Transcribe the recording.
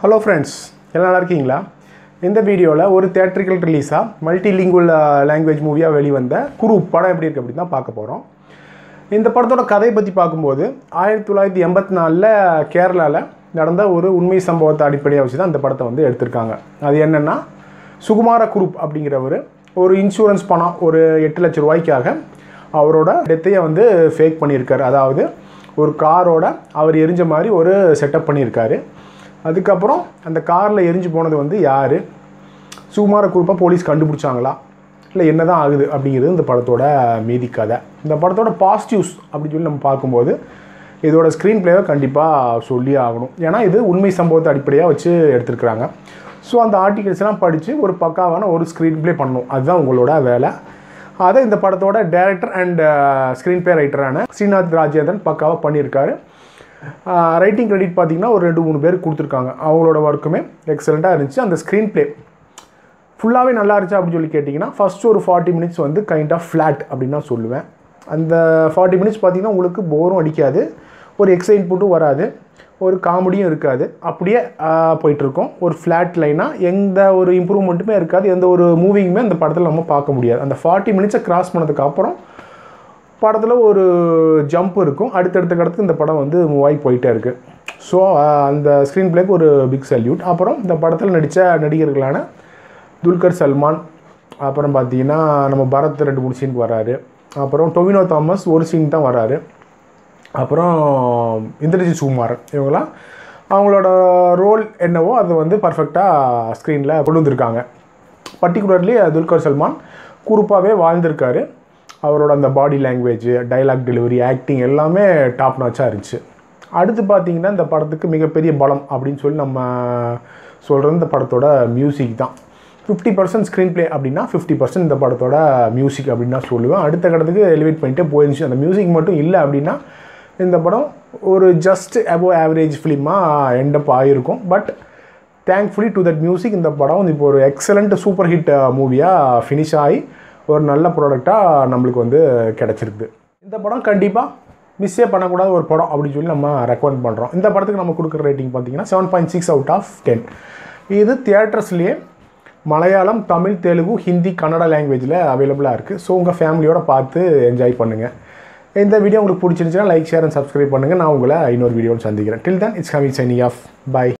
hello friends எல்லாம் நல்லா இருக்கீங்களா இந்த வீடியோவில் ஒரு தேட்ரிக்கல் ரிலீஸாக மல்டிலிங்குவல் லாங்குவேஜ் மூவியாக வெளிவந்த குரு படம் எப்படி இருக்குது அப்படின்னு தான் பார்க்க போகிறோம் இந்த படத்தோட கதையை பற்றி பார்க்கும்போது ஆயிரத்தி தொள்ளாயிரத்தி எண்பத்தி நாலில் கேரளாவில் நடந்த ஒரு உண்மை சம்பவத்தை அடிப்படையாக வச்சு தான் இந்த படத்தை வந்து எடுத்திருக்காங்க அது என்னென்னா சுகுமார குரூப் அப்படிங்கிறவர் ஒரு இன்சூரன்ஸ் பணம் ஒரு எட்டு லட்ச ரூபாய்க்காக அவரோட டெத்தையை வந்து ஃபேக் பண்ணியிருக்காரு அதாவது ஒரு காரோட அவர் எரிஞ்ச மாதிரி ஒரு செட்டப் பண்ணியிருக்காரு அதுக்கப்புறம் அந்த காரில் எரிஞ்சு போனது வந்து யார் சுகுமார குரூப்பாக போலீஸ் கண்டுபிடிச்சாங்களா இல்லை என்ன தான் ஆகுது அப்படிங்கிறது இந்த படத்தோட மீதி கதை இந்த படத்தோட பாசிட்டிவ்ஸ் அப்படின்னு சொல்லி நம்ம பார்க்கும்போது இதோட ஸ்க்ரீன் பிளேவை கண்டிப்பாக சொல்லி ஆகணும் ஏன்னா இது உண்மை சம்பவத்தை அடிப்படையாக வச்சு எடுத்திருக்கிறாங்க ஸோ அந்த ஆர்டிகல்ஸ்லாம் படித்து ஒரு பக்காவான ஒரு ஸ்க்ரீன் ப்ளே பண்ணணும் அதுதான் உங்களோட வேலை அதை இந்த படத்தோட டைரக்டர் அண்ட் ஸ்க்ரீன் பிளே ரைட்டரான ஸ்ரீநாத் ராஜேந்திரன் பக்காவாக பண்ணியிருக்காரு ரைட்டிங் கிரெடிட் பார்த்தீங்கன்னா ஒரு ரெண்டு மூணு பேர் கொடுத்துருக்காங்க அவங்களோட ஒர்க்குமே எக்ஸலண்ட்டாக இருந்துச்சு அந்த ஸ்க்ரீன் பிளே ஃபுல்லாகவே நல்லா இருந்துச்சு அப்படின்னு சொல்லி கேட்டிங்கன்னா ஃபஸ்ட்டு ஒரு ஃபார்ட்டி மினிட்ஸ் வந்து கைண்ட் ஆஃப் ஃப்ளாட் அப்படின்னு நான் சொல்லுவேன் அந்த ஃபார்ட்டி மினிட்ஸ் பார்த்தீங்கன்னா உங்களுக்கு போரும் அடிக்காது ஒரு எக்ஸைட்மெண்ட்டும் வராது ஒரு காமெடியும் இருக்காது அப்படியே போயிட்டுருக்கோம் ஒரு ஃப்ளாட் லைனாக எந்த ஒரு இம்ப்ரூவ்மெண்ட்டுமே இருக்காது எந்த ஒரு மூவிங்குமே அந்த படத்தில் நம்ம பார்க்க முடியாது அந்த ஃபார்ட்டி மினிட்ஸை கிராஸ் பண்ணதுக்கு அப்புறம் படத்தில் ஒரு ஜம்ப் இருக்கும் அடுத்தடுத்த கடத்துக்கு இந்த படம் வந்து மூவ் ஆகி போயிட்டே இருக்குது ஸோ அந்த ஸ்க்ரீன் பிளேக்கு ஒரு பிக் சல்யூட் அப்புறம் இந்த படத்தில் நடித்த நடிகர்களான துல்கர் சல்மான் அப்புறம் பார்த்தீங்கன்னா நம்ம பரத் ரெண்டு மூணு சீனுக்கு வராரு அப்புறம் டொவினோ தாமஸ் ஒரு சீன் தான் வராரு அப்புறம் இந்திரஜித் சுகுமார் இவங்களாம் அவங்களோட ரோல் என்னவோ அது வந்து பர்ஃபெக்டாக ஸ்க்ரீனில் கொண்டு வந்திருக்காங்க பர்டிகுலர்லி துல்கர் சல்மான் குறுப்பாகவே வாழ்ந்திருக்காரு அவரோட அந்த body language dialogue delivery acting எல்லாமே டாப் நாச்சாக இருந்துச்சு அடுத்து பார்த்தீங்கன்னா இந்த படத்துக்கு மிகப்பெரிய பலம் அப்படின்னு சொல்லி நம்ம சொல்கிறது இந்த படத்தோட மியூசிக் தான் ஃபிஃப்டி பர்சன்ட் ஸ்க்ரீன் ப்ளே அப்படின்னா ஃபிஃப்டி பர்சன்ட் இந்த படத்தோட மியூசிக் அப்படின்னு தான் சொல்லுவேன் அடுத்த கடத்துக்கு எலிவேட் பண்ணிட்டே போயிருந்துச்சு அந்த மியூசிக் மட்டும் இல்லை அப்படின்னா இந்த படம் ஒரு ஜஸ்ட் அபோவ் ஆவரேஜ் ஃபிலிமாக எண்டப் ஆகிருக்கும் but thankfully to that music இந்த படம் இப்போ ஒரு எக்ஸலண்ட் சூப்பர் ஹிட் மூவியாக ஃபினிஷ் ஆகி ஒரு நல்ல ப்ராடக்டாக நம்மளுக்கு வந்து கிடச்சிருக்கு இந்த படம் கண்டிப்பாக மிஸ்ஸே பண்ணக்கூடாத ஒரு படம் அப்படின்னு சொல்லி நம்ம ரெக்கமெண்ட் பண்ணுறோம் இந்த படத்துக்கு நம்ம கொடுக்குற ரேட்டிங் பார்த்தீங்கன்னா seven point six out of ten இது தியேட்டர்ஸ்லேயே மலையாளம் தமிழ் தெலுங்கு ஹிந்தி கன்னடா லாங்குவேஜில் அவைலபிளாக இருக்குது ஸோ உங்கள் ஃபேமிலியோட பார்த்து என்ஜாய் பண்ணுங்கள் இந்த வீடியோ உங்களுக்கு பிடிச்சிருந்துச்சுன்னா லைக் ஷேர் அண்ட் சப்ஸ்கிரைப் பண்ணுங்கள் நான் உங்களை இன்னொரு வீடியோவில் சந்திக்கிறேன் till then it's coming signing off by